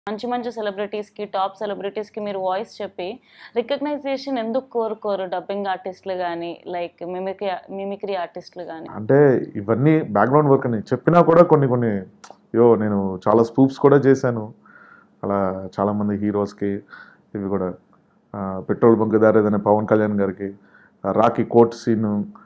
మంచి మంచి సెలబ్రిటీస్కి టాప్ సెలబ్రిటీస్కి మీరు వాయిస్ చెప్పి రికగ్నైజేషన్ ఎందుకు కోరుకోరు డబ్బింగ్ ఆర్టిస్టులు కానీ లైక్ మిమిక్రీ మిమిక్రీ ఆర్టిస్టులు కానీ అంటే ఇవన్నీ బ్యాక్గ్రౌండ్ వర్క్ అని చెప్పినా కూడా కొన్ని కొన్ని యో నేను చాలా స్పూప్స్ కూడా చేశాను అలా చాలామంది హీరోస్కి ఇవి కూడా ఆ, పెట్రోల్ బంక్ దారి ఏదైనా పవన్ కళ్యాణ్ గారికి ఆ, రాకీ కోట్ సీన్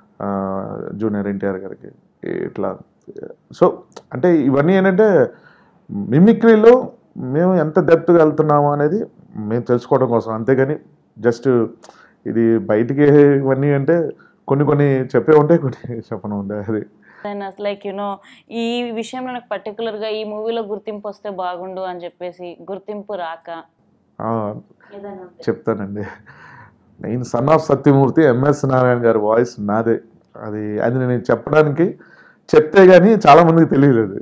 జూనియర్ ఎన్టీఆర్ గారికి ఇట్లా సో అంటే ఇవన్నీ ఏంటంటే మిమిక్రీలో మేము ఎంత డెప్త్గా వెళ్తున్నాము అనేది మేము తెలుసుకోవడం కోసం అంతేగాని జస్ట్ ఇది బయటికి ఇవన్నీ అంటే కొన్ని కొన్ని చెప్పే ఉంటాయి కొన్ని చెప్పను ఉంటాయి అది లైక్ యునో ఈ విషయంలో నాకు పర్టికులర్గా ఈ మూవీలో గుర్తింపు వస్తే బాగుండు అని చెప్పేసి గుర్తింపు రాక ఆ, చెప్తానండి నేను son of Satyamurthy MS Narayana గారి వాయిస్ నాదే అది అది నేను చెప్పడానికి చెప్తే కానీ చాలా మందికి తెలియలేదు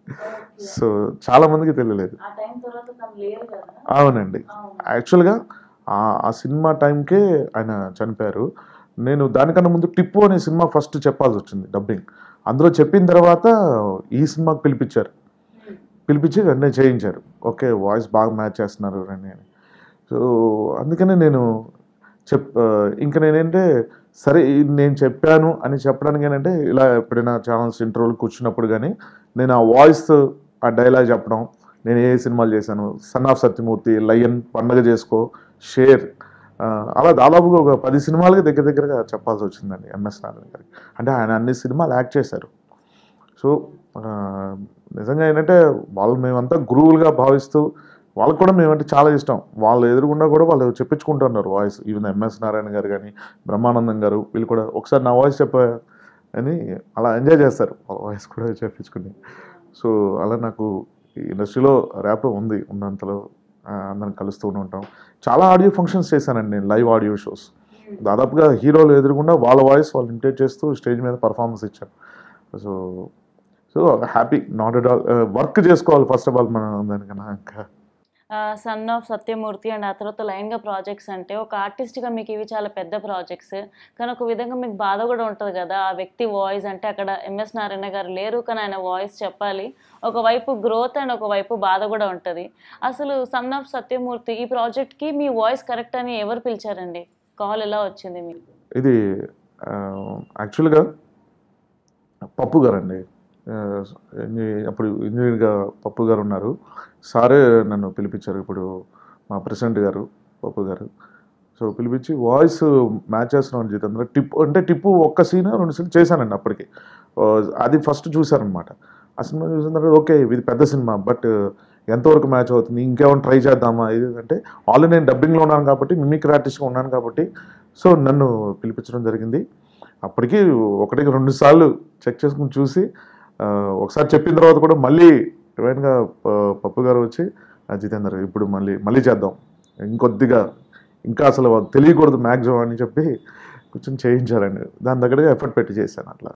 సో చాలా మందికి తెలియలేదు ఆ టైం తర్వాత తను లేరు కదా అవునండి యాక్చువల్గా ఆ ఆ సినిమా టైంకే ఆయన చనిపోయారు నేను దానికన్నా ముందు టిప్పు అనే సినిమా ఫస్ట్ చెప్పాల్సి వచ్చింది డబ్బింగ్ అందులో చెప్పిన తర్వాత ఈ సినిమాకి పిలిపించారు పిలిపించి వెంటనే చేయించారు ఓకే వాయిస్ బాగా మ్యాచ్ చేస్తున్నారు రండి అని సో అందుకనే నేను చెప్ ఆ, ఇంకా నేనేంటే సరే ఇది నేను చెప్పాను అని చెప్పడానికి ఏంటంటే ఇలా ఎప్పుడైనా ఛానల్స్ ఇంటర్వ్యూలు కూర్చున్నప్పుడు కానీ నేను ఆ వాయిస్ ఆ డైలాగ్ చెప్పడం నేను ఏ సినిమాలు చేశాను సన్ ఆఫ్ సత్యమూర్తి లయన్ పండగ చేసుకో షేర్ ఆ, అలా దాదాపుగా ఒక పది సినిమాలకి దగ్గర దగ్గరగా చెప్పాల్సి వచ్చిందండి ఎంఎస్ నారాయణ గారికి అంటే ఆయన అన్ని సినిమాలు యాక్ట్ చేశారు సో ఆ, నిజంగా ఏంటంటే వాళ్ళు మేమంతా గురువులుగా భావిస్తూ వాళ్ళకు కూడా మేమంటే చాలా ఇష్టం వాళ్ళు ఎదురుగుండా కూడా వాళ్ళు చెప్పించుకుంటున్నారు voice even MS Narayana garu కానీ బ్రహ్మానందం గారు వీళ్ళు కూడా ఒకసారి నా వాయిస్ చెప్ప అని అలా ఎంజాయ్ చేస్తారు వాళ్ళ వాయిస్ కూడా చెప్పించుకుని సో అలా నాకు ఈ ఇండస్ట్రీలో ర్యాప్ ఉంది ఉన్నంతలో ఆ, అందరం కలుస్తూనే ఉంటాం చాలా ఆడియో ఫంక్షన్స్ చేశానండి నేను లైవ్ ఆడియో షోస్ దాదాపుగా హీరోలు ఎదురుగుండా వాళ్ళ వాయిస్ వాళ్ళు ఇమిటేట్ చేస్తూ స్టేజ్ మీద పర్ఫార్మెన్స్ ఇచ్చారు so so happy not at all work చేసుకోవాలి ఫస్ట్ ఆఫ్ ఆల్ మనం దానికన్నా ఇంకా సన్ ఆఫ్ సత్యమూర్తి అండ్ ఆ తర్వాత లైన్గా ప్రాజెక్ట్స్ అంటే ఒక ఆర్టిస్ట్గా మీకు ఇవి చాలా పెద్ద ప్రాజెక్ట్స్ కానీ ఒక విధంగా మీకు బాధ కూడా ఉంటుంది కదా ఆ వ్యక్తి వాయిస్ అంటే అక్కడ ఎంఎస్ నారాయణ గారు లేరు కానీ ఆయన వాయిస్ చెప్పాలి ఒకవైపు గ్రోత్ అండ్ ఒకవైపు బాధ కూడా ఉంటుంది అసలు సన్ ఆఫ్ సత్యమూర్తి ఈ ప్రాజెక్ట్కి మీ వాయిస్ కరెక్ట్ అని ఎవరు పిలిచారండి కాల్ ఎలా వచ్చింది మీకు ఇది యాక్చువల్గా పప్పు గారు అండి అప్పుడు ఇంజనీర్గా పప్పు గారు ఉన్నారు సారే నన్ను పిలిపించారు ఇప్పుడు మా ప్రెసిడెంట్ గారు పప్పు గారు సో పిలిపించి వాయిస్ మ్యాచ్ చేస్తున్నాం జితేంద్ర టిప్పు అంటే టిప్పు ఒక్క సీన్ రెండు సీన్ చేశానండి అప్పటికి ఆ, అది ఫస్ట్ చూశారనమాట ఆ సినిమా చూసిన తర్వాత ఓకే ఇది పెద్ద సినిమా బట్ ఎంతవరకు మ్యాచ్ అవుతుంది ఇంకేమైనా ట్రై చేద్దామా ఇది అంటే ఆల్రెడీ నేను డబ్బింగ్లో ఉన్నాను కాబట్టి మిమిక్రీ ఆర్టిస్ట్గా ఉన్నాను కాబట్టి సో నన్ను పిలిపించడం జరిగింది అప్పటికి ఒకటికి రెండు సార్లు చెక్ చేసుకుని చూసి ఆ, ఒకసారి చెప్పిన తర్వాత కూడా మళ్ళీ డివైన్గా పప్పు గారు వచ్చి "ఆ, జితేందర్ ఇప్పుడు మళ్ళీ మళ్ళీ చేద్దాం ఇంకొద్దిగా ఇంకా అసలు తెలియకూడదు మ్యాక్సిమం అని చెప్పి కొంచెం చేయించారండి దాని దగ్గరగా ఎఫర్ట్ పెట్టి చేశాను అట్లా